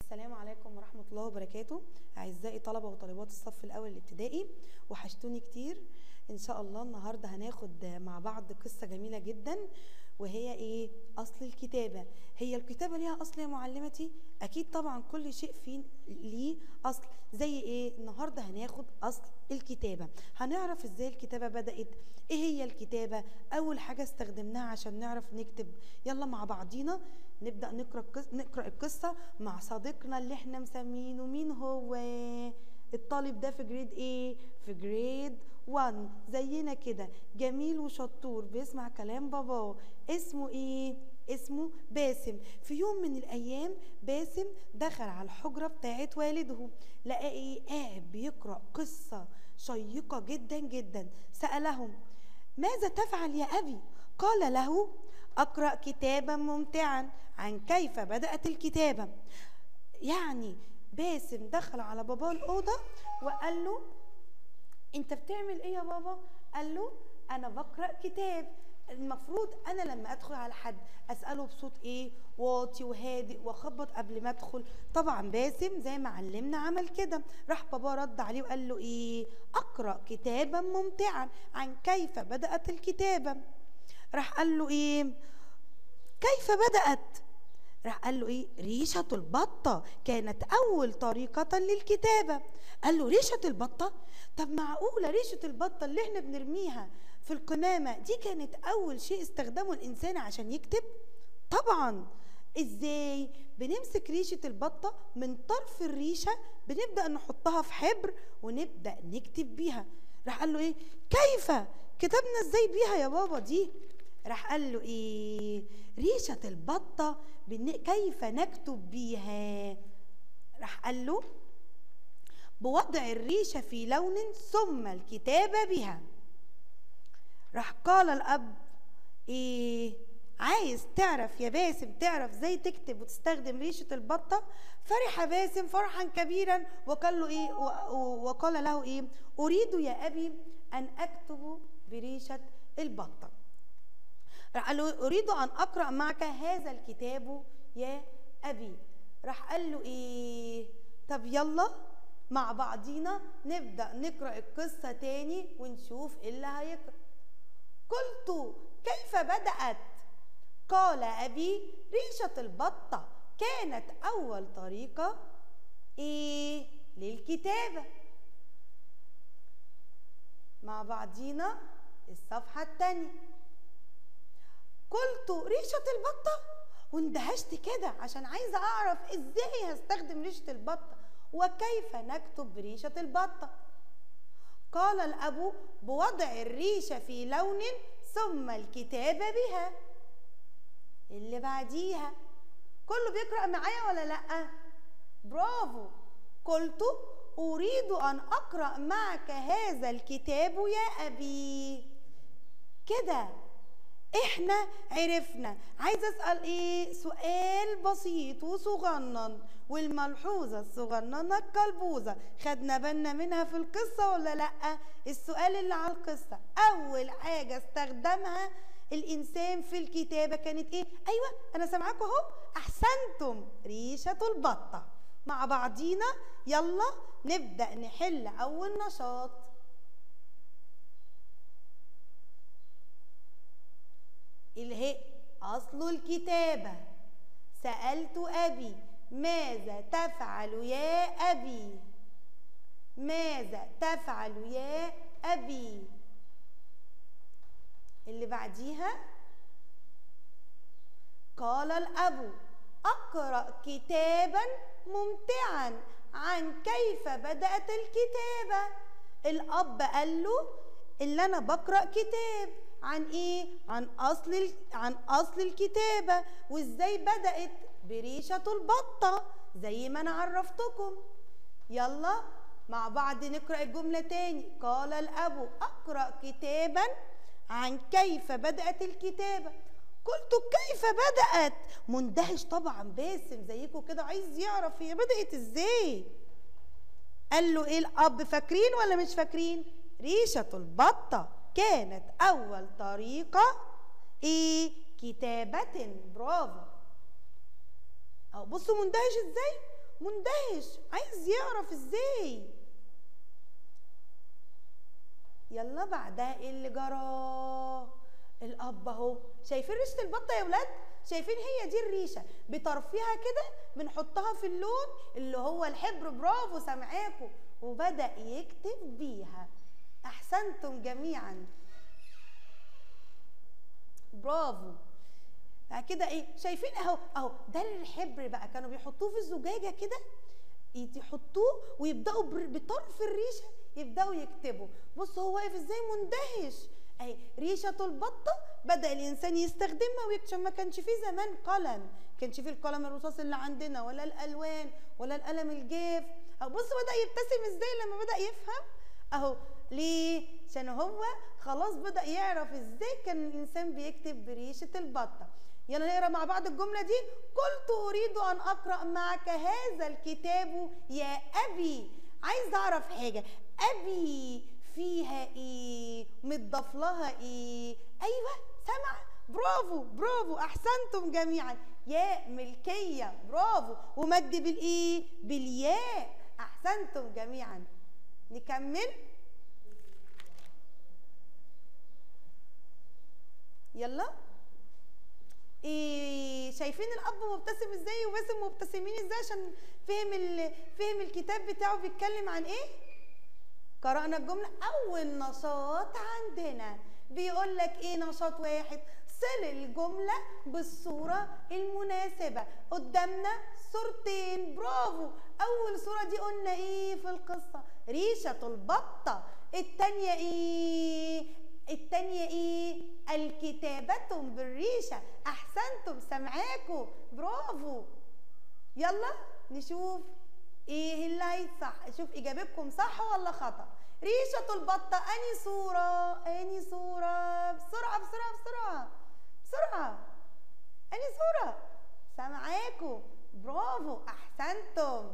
السلام عليكم ورحمة الله وبركاته أعزائي طلبة وطالبات الصف الأول الابتدائي وحشتوني كتير إن شاء الله النهاردة هناخد مع بعض قصة جميلة جدا وهي إيه أصل الكتابة هي الكتابة ليها أصل يا معلمتي أكيد طبعا كل شيء فيه ليه أصل زي إيه النهاردة هناخد أصل الكتابة هنعرف إزاي الكتابة بدأت إيه هي الكتابة أول حاجة استخدمناها عشان نعرف نكتب يلا مع بعضينا نبدأ نقرأ القصة نقرأ القصة مع صديقنا اللي احنا مسمينه مين هو الطالب ده في جريد ايه في جريد 1 زينا كده جميل وشطور بيسمع كلام باباه اسمه ايه اسمه باسم في يوم من الايام باسم دخل على الحجره بتاعت والده لقى ايه قاعد بيقرا قصه شيقه جدا جدا سالهم ماذا تفعل يا ابي قال له اقرا كتابا ممتعا عن كيف بدات الكتابه يعني باسم دخل على باباه الاوضه وقال له انت بتعمل ايه يا بابا قال له انا بقرا كتاب المفروض انا لما ادخل على حد اساله بصوت ايه واطي وهادئ واخبط قبل ما ادخل طبعا باسم زي ما علمنا عمل كده راح بابا رد عليه وقال له ايه اقرا كتابا ممتعا عن كيف بدات الكتابه راح قال له ايه كيف بدات راح قال له ايه ريشة البطة كانت أول طريقة للكتابة قال له ريشة البطة طب معقولة ريشة البطة اللي احنا بنرميها في القمامة دي كانت أول شيء استخدمه الإنسان عشان يكتب طبعا ازاي بنمسك ريشة البطة من طرف الريشة بنبدأ نحطها في حبر ونبدأ نكتب بيها راح قال له ايه كيف كتبنا ازاي بيها يا بابا دي راح قال له ايه ريشة البطة بن... كيف نكتب بيها راح قال له بوضع الريشة في لون ثم الكتابة بها راح قال الأب ايه عايز تعرف يا باسم تعرف ازاي تكتب وتستخدم ريشة البطة فرح باسم فرحا كبيرا وقال له ايه وقال له ايه اريد يا ابي ان اكتب بريشة البطة راح قال له اريد ان اقرا معك هذا الكتاب يا ابي راح قال له ايه طب يلا مع بعضينا نبدا نقرا القصه تاني ونشوف ايه اللي هيقرا قلت كيف بدات قال ابي ريشه البطه كانت اول طريقه ايه للكتابه مع بعضينا الصفحه الثانيه قلت ريشة البطة واندهشت كده عشان عايزة أعرف إزاي هستخدم ريشة البطة وكيف نكتب بريشة البطة قال الأب بوضع الريشة في لون ثم الكتابة بها اللي بعديها كله بيقرأ معايا ولا لأ؟ برافو قلت أريد أن أقرأ معك هذا الكتاب يا أبي كده احنا عرفنا عايزه اسال ايه سؤال بسيط وصغنن والملحوظه الصغننه الكلبوزه خدنا بالنا منها في القصه ولا لا السؤال اللي على القصه اول حاجه استخدمها الانسان في الكتابه كانت ايه ايوه انا سامعاكم اهو احسنتم ريشه البطه مع بعضينا يلا نبدا نحل اول نشاط الهاء أصل الكتابة سألت أبي ماذا تفعل يا أبي ماذا تفعل يا أبي اللي بعديها قال الأب أقرأ كتابا ممتعا عن كيف بدأت الكتابة الأب قال له اللي أنا بقرأ كتاب عن ايه عن اصل عن اصل الكتابه وازاي بدات بريشه البطه زي ما انا عرفتكم يلا مع بعض نقرا الجمله تاني قال الاب اقرا كتابا عن كيف بدات الكتابه قلت كيف بدات مندهش طبعا باسم زيكم كده عايز يعرف هي بدات ازاي قال له ايه الاب فاكرين ولا مش فاكرين ريشه البطه كانت أول طريقة إيه كتابة برافو أو بصوا مندهش إزاي مندهش عايز يعرف ازاي يلا بعدها ايه اللي جرى الاب اهو شايفين ريشه البطه يا ولاد شايفين هي دي الريشه بطرفها كده بنحطها في اللون اللي هو الحبر برافو سامعاكم وبدا يكتب بيها احسنتم جميعا برافو بعد كده ايه شايفين اهو اهو ده الحبر بقى كانوا بيحطوه في الزجاجه كده يحطوه ويبداوا بر- بطرف الريشه يبداوا يكتبوا بص هو واقف ازاي مندهش اهي ريشه البطه بدا الانسان يستخدمها ويكتب ما كانش فيه زمان قلم كانش فيه القلم الرصاص اللي عندنا ولا الالوان ولا القلم الجاف أهو بص بدا يبتسم ازاي لما بدا يفهم اهو ليه عشان هو خلاص بدا يعرف ازاي كان الانسان بيكتب بريشه البطه يلا نقرا مع بعض الجمله دي قلت اريد ان اقرا معك هذا الكتاب يا ابي عايز اعرف حاجه ابي فيها ايه متضاف لها ايه ايوه سمع برافو برافو احسنتم جميعا ياء ملكيه برافو ومد بالايه بالياء احسنتم جميعا نكمل يلا إيه شايفين الاب مبتسم ازاي وباسم مبتسمين ازاي عشان فهم ال... فهم الكتاب بتاعه بيتكلم عن ايه قرأنا الجملة أول نشاط عندنا بيقول لك إيه نشاط واحد صل الجملة بالصورة المناسبة قدامنا صورتين برافو أول صورة دي قلنا إيه في القصة ريشة البطة التانية إيه التانية إيه الكتابة بالريشة أحسنتم سامعاكم برافو يلا نشوف ايه اللي هيصح شوف اجابتكم صح ولا خطا ريشه البطه اني صوره اني صوره بسرعه بسرعه بسرعه بسرعه اني صوره سامعاكم برافو احسنتم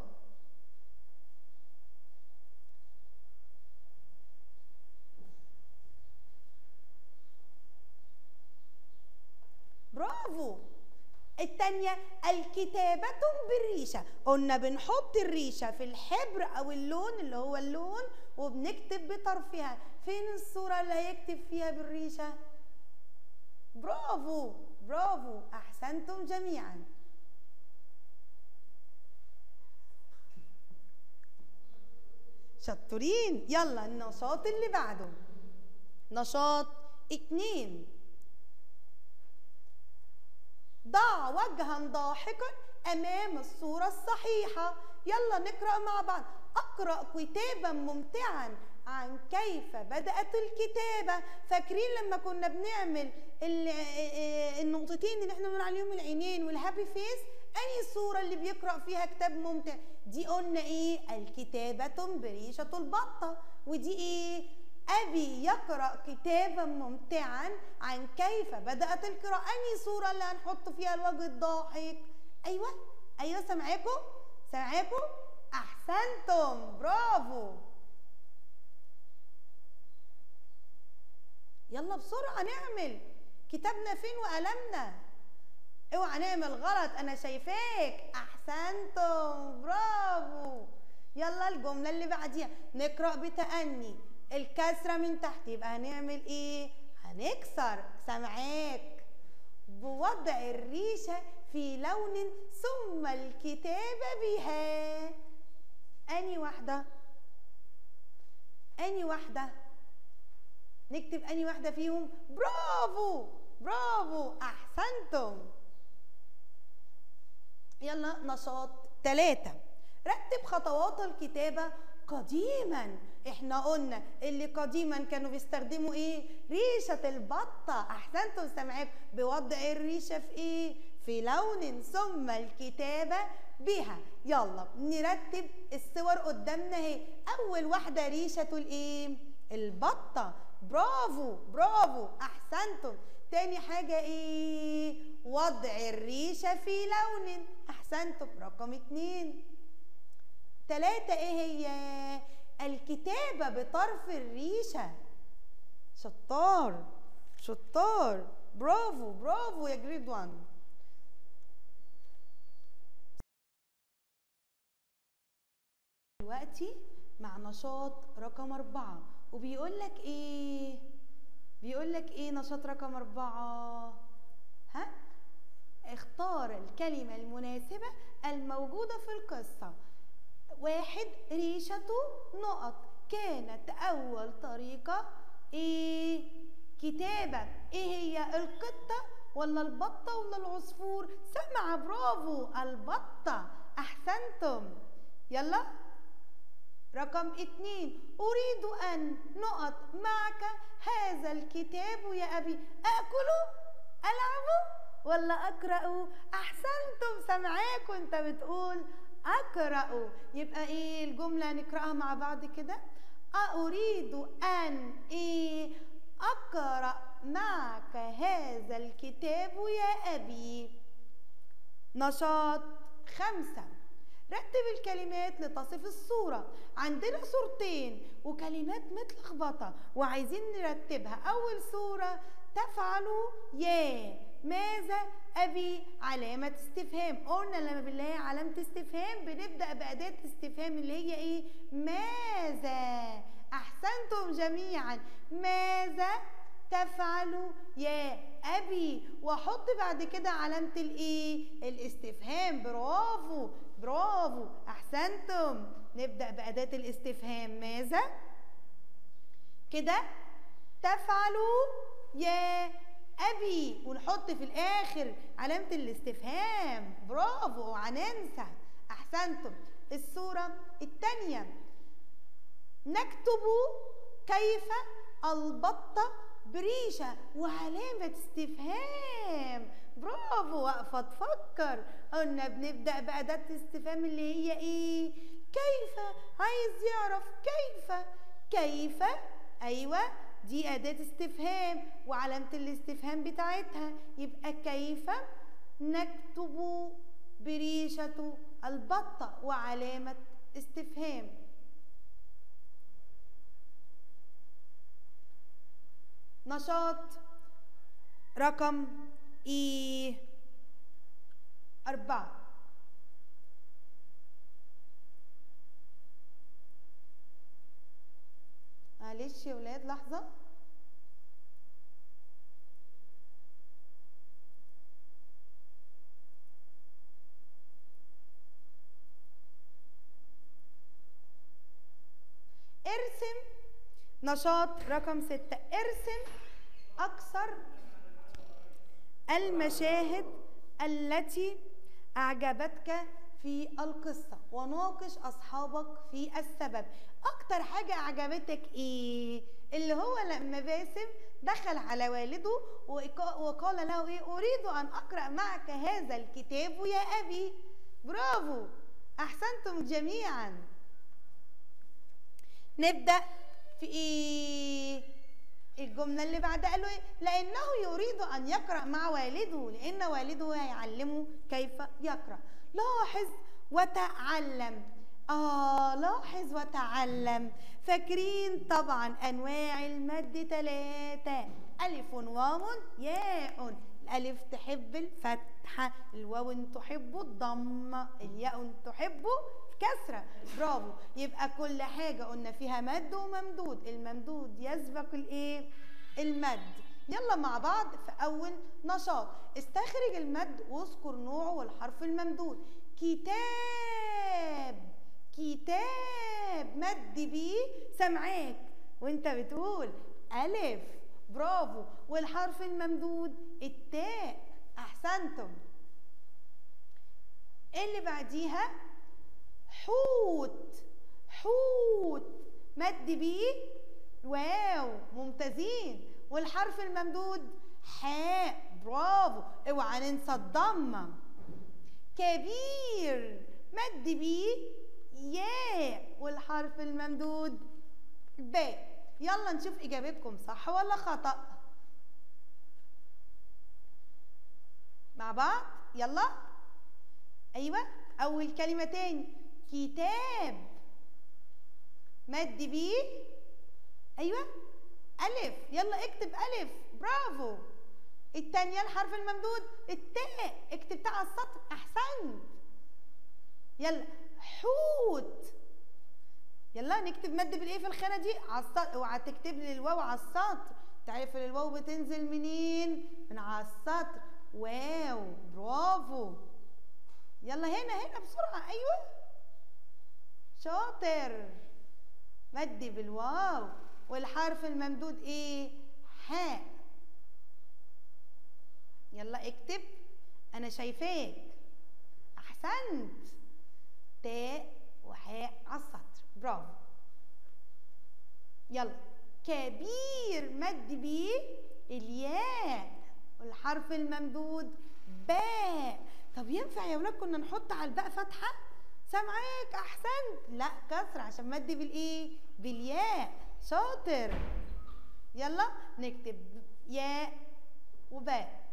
برافو التانية الكتابة بالريشة قلنا بنحط الريشة في الحبر أو اللون اللي هو اللون وبنكتب بطرفها فين الصورة اللي هيكتب فيها بالريشة برافو برافو أحسنتم جميعا شطورين يلا النشاط اللي بعده نشاط اتنين ضع وجها ضاحكا امام الصوره الصحيحه يلا نقرا مع بعض اقرا كتابا ممتعا عن كيف بدات الكتابه فاكرين لما كنا بنعمل ال- النقطتين اللي احنا بنقول عليهم العينين والهابي فيس انهي الصوره اللي بيقرا فيها كتاب ممتع دي قلنا ايه الكتابه بريشه البطه ودي ايه أبي يقرأ كتابا ممتعا عن كيف بدأت القراءة أنهي صورة اللي هنحط فيها الوجه الضاحك أيوة أيوة سامعاكم سامعاكم أحسنتم برافو يلا بسرعة نعمل كتابنا فين وقلمنا اوعى نعمل غلط انا شايفاك احسنتم برافو يلا الجمله اللي بعديها نقرا بتأني الكسره من تحت يبقى هنعمل ايه هنكسر سامعاك بوضع الريشه في لون ثم الكتابه بها اني واحده اني واحده نكتب اني واحده فيهم برافو برافو احسنتم يلا نشاط ثلاثة رتب خطوات الكتابة قديما احنا قلنا اللي قديما كانوا بيستخدموا ايه ريشة البطة احسنتم سامعاك بوضع الريشة في ايه في لون ثم الكتابة بها يلا نرتب الصور قدامنا اهي اول واحدة ريشة الايه البطة برافو برافو احسنتم تاني حاجة ايه وضع الريشة في لون احسنتم رقم اتنين تلاتة ايه هي الكتابة بطرف الريشة شطار شطار برافو برافو يا جريد وان دلوقتي مع نشاط رقم أربعة وبيقول لك إيه؟ بيقول لك إيه نشاط رقم أربعة؟ ها؟ اختار الكلمة المناسبة الموجودة في القصة واحد ريشته نقط كانت أول طريقة إيه؟ كتابة إيه هي القطة ولا البطة ولا العصفور؟ سمع برافو البطة أحسنتم يلا رقم اتنين أريد أن نقط معك هذا الكتاب يا أبي أكله ألعبه ولا أقرأه أحسنتم سامعاك وأنت بتقول أقرأه يبقى إيه الجملة نقرأها مع بعض كده أريد أن إيه أقرأ معك هذا الكتاب يا أبي نشاط خمسة رتب الكلمات لتصف الصورة عندنا صورتين وكلمات متلخبطة وعايزين نرتبها أول صورة تفعل يا ماذا أبي علامة استفهام قلنا لما بنلاقي علامة استفهام بنبدأ بأداة استفهام اللي هي إيه ماذا أحسنتم جميعا ماذا تفعل يا أبي وأحط بعد كده علامة الإيه الاستفهام برافو برافو أحسنتم نبدأ بأداة الاستفهام ماذا كده تفعل يا أبي ونحط في الآخر علامة الاستفهام برافو اوعى ننسى أحسنتم الصورة الثانية نكتب كيف البطة بريشة وعلامة استفهام برافو واقفة تفكر قلنا بنبدأ بأداة استفهام اللي هي إيه كيف عايز يعرف كيف كيف أيوة دي أداة استفهام وعلامة الاستفهام بتاعتها يبقى كيف نكتب بريشة البطة وعلامة استفهام نشاط رقم إيه أربعة معلش يا ولاد لحظة ارسم نشاط رقم ستة ارسم أكثر المشاهد التي أعجبتك في القصة وناقش أصحابك في السبب أكتر حاجة أعجبتك إيه؟ اللي هو لما باسم دخل على والده وقال له إيه أريد أن أقرأ معك هذا الكتاب يا أبي برافو أحسنتم جميعا نبدأ في إيه؟ الجملة اللي بعدها قال له إيه؟ لأنه يريد أن يقرأ مع والده لأن والده هيعلمه كيف يقرأ لاحظ وتعلم آه لاحظ وتعلم فاكرين طبعا أنواع المد ثلاثة ألف واو ياء الألف تحب الفتحة الواو تحب الضمة الياء تحب الكسرة برافو يبقى كل حاجة قلنا فيها مد وممدود الممدود يسبق الايه المد يلا مع بعض في أول نشاط استخرج المد واذكر نوعه والحرف الممدود كتاب كتاب مد بيه سمعاك وانت بتقول ألف برافو والحرف الممدود التاء أحسنتم اللي بعديها حوت حوت مد بيه واو ممتازين والحرف الممدود حاء برافو اوعى ننسى الضمه كبير مد بيه ياء والحرف الممدود باء يلا نشوف اجابتكم صح ولا خطا مع بعض يلا ايوه اول كلمه تاني كتاب مد بيه ايوه الف يلا اكتب الف برافو التانية الحرف الممدود التاء اكتب تاء على السطر احسنت يلا حوت يلا نكتب مد بالايه في الخانه دي على السطر اوعى تكتب لي الواو على السطر تعرف الواو بتنزل منين من على السطر واو برافو يلا هنا هنا بسرعه ايوه شاطر مد بالواو والحرف الممدود ايه حاء يلا اكتب انا شايفاك احسنت تاء وحاء على السطر برافو يلا كبير مد بيه الياء والحرف الممدود باء طب ينفع يا ولاد كنا نحط على الباء فتحه سامعاك احسنت لا كسر عشان مد بالايه بالياء شاطر يلا نكتب ياء وباء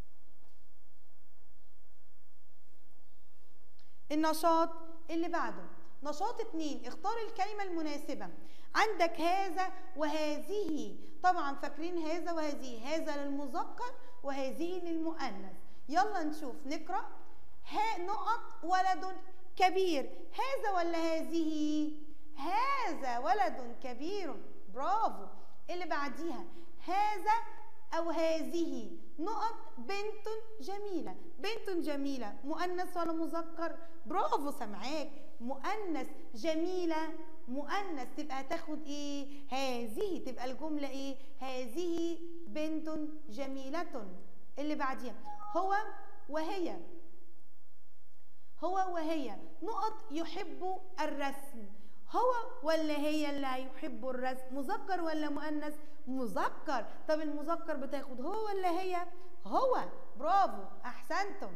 النشاط اللي بعده نشاط اتنين اختار الكلمة المناسبة عندك هذا وهذه طبعا فاكرين هذا وهذه هذا للمذكر وهذه للمؤنث يلا نشوف نقرأ ها نقط ولد كبير هذا ولا هذه هذا ولد كبير برافو اللي بعديها هذا أو هذه نقط بنت جميلة بنت جميلة مؤنث ولا مذكر برافو سامعاك مؤنث جميلة مؤنث تبقى تاخد ايه هذه تبقى الجملة ايه هذه بنت جميلة اللي بعديها هو وهي هو وهي نقط يحب الرسم هو ولا هي اللي يحب الرسم مذكر ولا مؤنث مذكر طب المذكر بتاخد هو ولا هي هو برافو احسنتم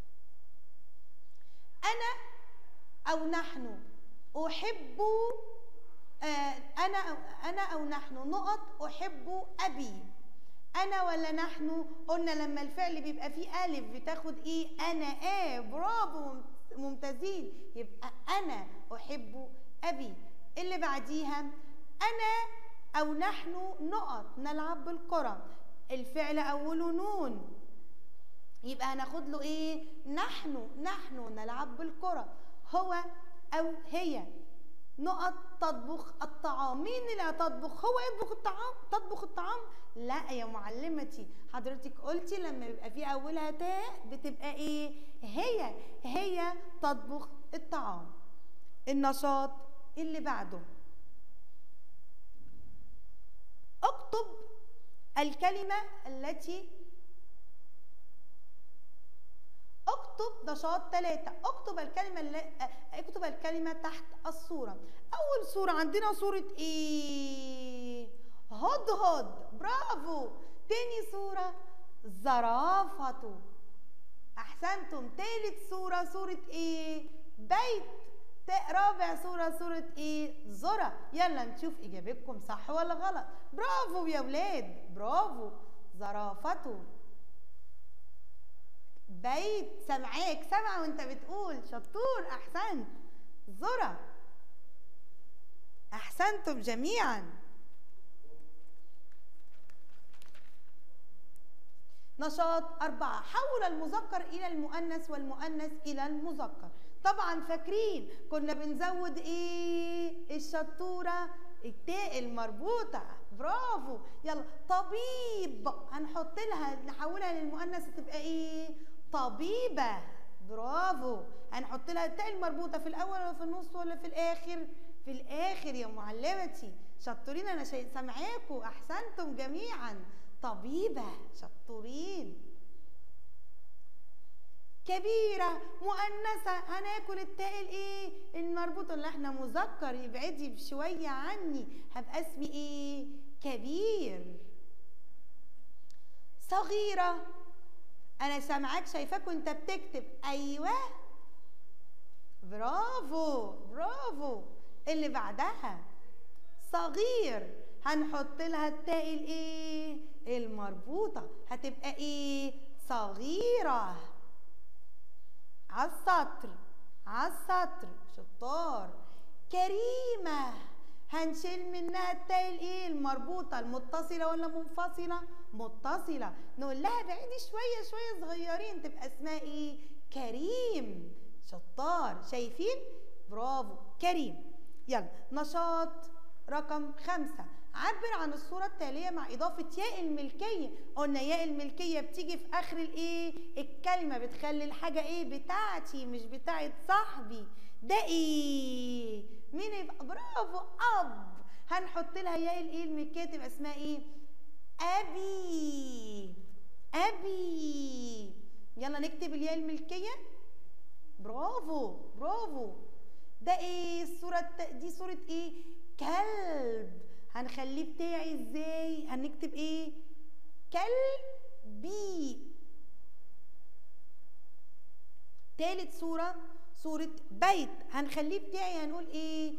انا او نحن احب آه انا أو انا او نحن نقط احب ابي انا ولا نحن قلنا لما الفعل بيبقى فيه الف بتاخد ايه انا ايه برافو ممتازين يبقى انا احب ابي اللي بعديها انا او نحن نقط نلعب بالكره الفعل اوله نون يبقى هناخد له ايه نحن نحن نلعب بالكره هو او هي نقط تطبخ الطعام مين اللي هتطبخ هو يطبخ الطعام تطبخ الطعام لا يا معلمتي حضرتك قلتي لما يبقى في اولها تاء بتبقى ايه هي هي تطبخ الطعام النشاط اللي بعده اكتب الكلمة التي اكتب نشاط ثلاثة اكتب الكلمة اللي... اكتب الكلمة تحت الصورة أول صورة عندنا صورة إيه؟ هدهد برافو تاني صورة زرافة أحسنتم تالت صورة صورة إيه؟ بيت رابع صورة صورة ايه؟ ذرة يلا نشوف اجابتكم صح ولا غلط برافو يا ولاد برافو زرافته بيت سامعاك سامعة وانت بتقول شطور احسنت ذرة احسنتم جميعا نشاط أربعة حول المذكر إلى المؤنث والمؤنث إلى المذكر طبعا فاكرين كنا بنزود ايه الشطوره التاء المربوطه برافو يلا طبيب هنحط لها نحولها للمؤنث تبقى ايه طبيبه برافو هنحط لها التاء المربوطه في الاول ولا في النص ولا في الاخر في الاخر يا معلمتي شطورين انا سامعاكم احسنتم جميعا طبيبه شطورين كبيرة مؤنثة هناكل التاء الايه المربوط اللي احنا مذكر يبعدي بشوية عني هبقى اسمي ايه كبير صغيرة انا سامعاك شايفاك وانت بتكتب ايوه برافو برافو اللي بعدها صغير هنحط لها التاء الايه المربوطة هتبقى ايه صغيره عالسطر عالسطر شطار كريمة هنشيل منها التاء الايه المربوطة المتصلة ولا منفصلة متصلة نقول لها بعيدي شوية شوية صغيرين تبقى اسمها ايه كريم شطار شايفين برافو كريم يلا نشاط رقم خمسة عبر عن الصورة التالية مع إضافة ياء الملكية قلنا ياء الملكية بتيجي في آخر الإيه الكلمة بتخلي الحاجة إيه بتاعتي مش بتاعت صاحبي ده إيه مين يبقى برافو أب هنحط لها ياء الإيه الملكية تبقى اسمها إيه أبي أبي يلا نكتب الياء الملكية برافو برافو ده ايه الصورة الت... دي صورة ايه كلب هنخليه بتاعي ازاي هنكتب ايه كلبي تالت صورة صورة بيت هنخليه بتاعي هنقول ايه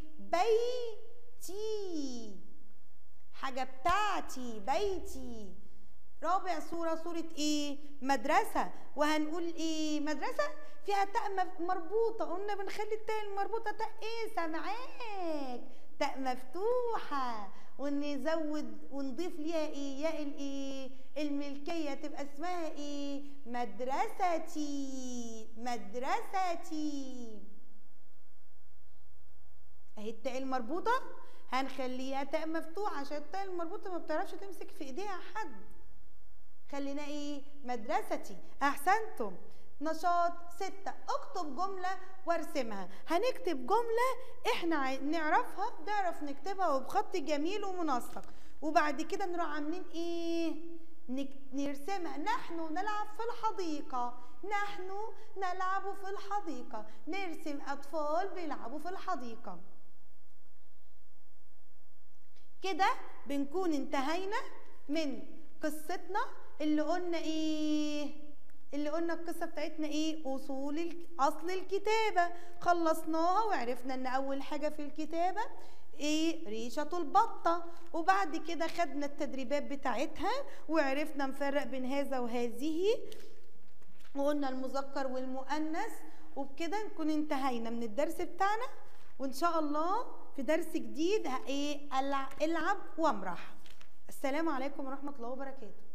بيتي حاجة بتاعتي بيتي رابع صورة صورة ايه مدرسة وهنقول ايه مدرسة فيها تاء مف- مربوطة قلنا بنخلي التاء المربوطة تاء ايه سامعاك تاء مفتوحة ونزود ونضيف ليها ايه ياء الايه الملكية تبقى اسمها ايه مدرستي مدرستي اهي التاء المربوطة هنخليها تاء مفتوحة عشان التاء المربوطة ما بتعرفش تمسك في ايديها حد خلينا ايه مدرستي احسنتم نشاط ستة اكتب جملة وارسمها هنكتب جملة احنا عاي- نعرفها نعرف نكتبها وبخط جميل ومنسق وبعد كده نروح عاملين ايه نك- نرسمها نحن نلعب في الحديقة نحن نلعب في الحديقة نرسم أطفال بيلعبوا في الحديقة كده بنكون انتهينا من قصتنا اللي قلنا ايه اللي قلنا القصه بتاعتنا ايه اصول ال- اصل الكتابه خلصناها وعرفنا ان اول حاجه في الكتابه ايه ريشه البطه وبعد كده خدنا التدريبات بتاعتها وعرفنا نفرق بين هذا وهذه وقلنا المذكر والمؤنث وبكده نكون انتهينا من الدرس بتاعنا وان شاء الله في درس جديد ه- ايه الع- العب وامرح السلام عليكم ورحمه الله وبركاته